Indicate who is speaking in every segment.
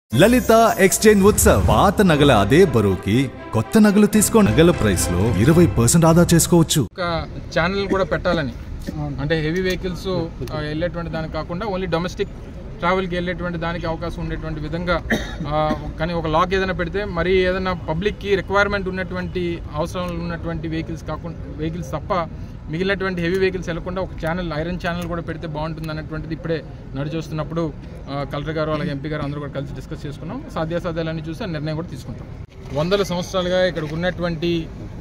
Speaker 1: లలిత exchange Utsav పాత నగల అదే బరువుకి కొత్త నగలు తీసుకో నగల ప్రైస్ లో ఇరవై పర్సెంట్ ఆదా చేసుకోవచ్చు
Speaker 2: ఒక ఛానల్ కూడా పెట్టాలని అంటే హెవీ వెహికల్స్ వెళ్ళేటువంటి దానికి కాకుండా ఓన్లీ డొమెస్టిక్ ట్రావెల్కి వెళ్ళేటువంటి దానికి అవకాశం ఉండేటువంటి విధంగా ఆ, కానీ ఒక లాక్ ఏదైనా పెడితే మరి ఏదైనా పబ్లిక్కి రిక్వైర్మెంట్ ఉన్నటువంటి అవసరం ఉన్నటువంటి వెహికల్స్ కాకుండా వెహికల్స్ తప్ప మిగిలినటువంటి హెవీ వెహికల్స్ వెళ్లకుండా ఒక ఛానల్ ఐరన్ ఛానల్ కూడా పెడితే బాగుంటుంది అన్నటువంటిది ఇప్పుడే నడిచొస్తున్నప్పుడు ఆ, కలెక్టర్ గారు అలాగే ఎంపీ గారు అందరూ కూడా కలిసి డిస్కస్ చేసుకున్నాం సాధ్యాసాధ్యాలన్నీ చూసి ఆ నిర్ణయం కూడా తీసుకుంటాం వందల సంవత్సరాలుగా ఇక్కడికి ఉన్నటువంటి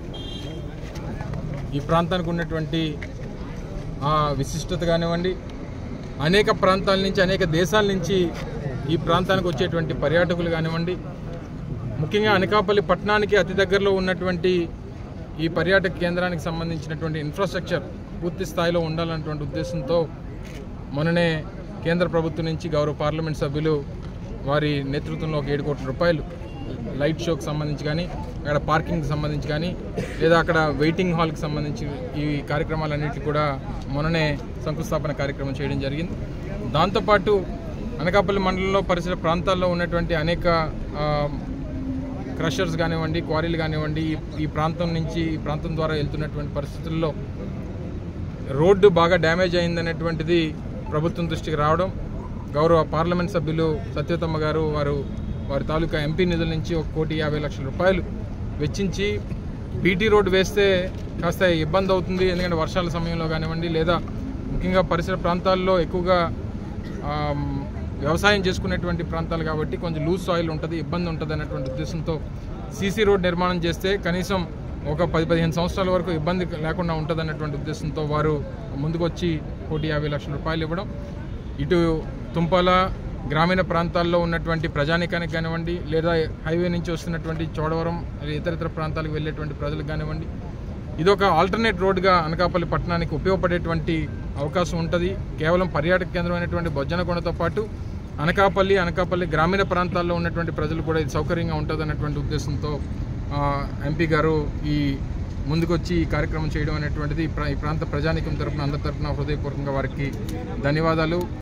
Speaker 2: ఈ ప్రాంతానికి ఉన్నటువంటి ఆ విశిష్టత కానివ్వండి అనేక ప్రాంతాల నుంచి అనేక దేశాల నుంచి ఈ ప్రాంతానికి వచ్చేటువంటి పర్యాటకులు కానివ్వండి ముఖ్యంగా అనకాపల్లి పట్టణానికి అతి దగ్గరలో ఉన్నటువంటి ఈ పర్యాటక కేంద్రానికి సంబంధించినటువంటి ఇన్ఫ్రాస్ట్రక్చర్ పూర్తి స్థాయిలో ఉండాలన్నటువంటి ఉద్దేశంతో మొన్ననే కేంద్ర ప్రభుత్వం నుంచి గౌరవ పార్లమెంట్ సభ్యులు వారి నేతృత్వంలో ఒక ఏడు కోట్ల రూపాయలు లైట్ షోకి సంబంధించి కానీ అక్కడ పార్కింగ్కి సంబంధించి కానీ లేదా అక్కడ వెయిటింగ్ హాల్కి సంబంధించి ఈ కార్యక్రమాలన్నిటి కూడా మొన్ననే శంకుస్థాపన కార్యక్రమం చేయడం జరిగింది దాంతోపాటు అనకాపల్లి మండలంలో పరిసర ప్రాంతాల్లో ఉన్నటువంటి అనేక ఆ, క్రషర్స్ కానివ్వండి క్వారీలు కానివ్వండి ఈ- ఈ ప్రాంతం నుంచి ఈ ప్రాంతం ద్వారా వెళ్తున్నటువంటి పరిస్థితుల్లో రోడ్డు బాగా డ్యామేజ్ అయిందనేటువంటిది ప్రభుత్వం దృష్టికి రావడం గౌరవ పార్లమెంట్ సభ్యులు సత్యతమ్మ గారు వారు వారి తాలూకా ఎంపీ నిధుల నుంచి ఒక కోటి యాభై లక్షల రూపాయలు వెచ్చించి బీటీ రోడ్డు వేస్తే కాస్త ఇబ్బంది అవుతుంది ఎందుకంటే వర్షాల సమయంలో కానివ్వండి లేదా ముఖ్యంగా పరిసర ప్రాంతాల్లో ఎక్కువగా ఆమ్, వ్యవసాయం చేసుకునేటువంటి ప్రాంతాలు కాబట్టి కొంచెం లూజ్ సాయిల్ ఉంటుంది ఇబ్బంది ఉంటుంది అన్నటువంటి ఉద్దేశంతో సీసీ రోడ్ నిర్మాణం చేస్తే కనీసం ఒక పది పదిహేను సంవత్సరాల వరకు ఇబ్బంది లేకుండా ఉంటుంది అన్నటువంటి ఉద్దేశంతో వారు ముందుకొచ్చి కోటి యాభై లక్షల రూపాయలు ఇవ్వడం ఇటు తుంపాల గ్రామీణ ప్రాంతాల్లో ఉన్నటువంటి ప్రజానికానికి కానివ్వండి లేదా హైవే నుంచి వస్తున్నటువంటి చోడవరం ఇతర ఇతర ప్రాంతాలకు వెళ్ళేటువంటి ప్రజలకు కానివ్వండి ఇది ఒక ఆల్టర్నేట్ రోడ్గా అనకాపల్లి పట్టణానికి ఉపయోగపడేటువంటి అవకాశం ఉంటుంది కేవలం పర్యాటక కేంద్రమైనటువంటి బొజ్జనకొండతో పాటు అనకాపల్లి అనకాపల్లి గ్రామీణ ప్రాంతాల్లో ఉన్నటువంటి ప్రజలు కూడా ఇది సౌకర్యంగా ఉంటుంది అన్నటువంటి ఉద్దేశంతో ఆ, ఎంపీ గారు ఈ ముందుకొచ్చి ఈ కార్యక్రమం చేయడం అనేటువంటిది ఈ ప్రా- ఈ ప్రాంత ప్రజానికం తరపున అందరి తరపున హృదయపూర్వకంగా వారికి ధన్యవాదాలు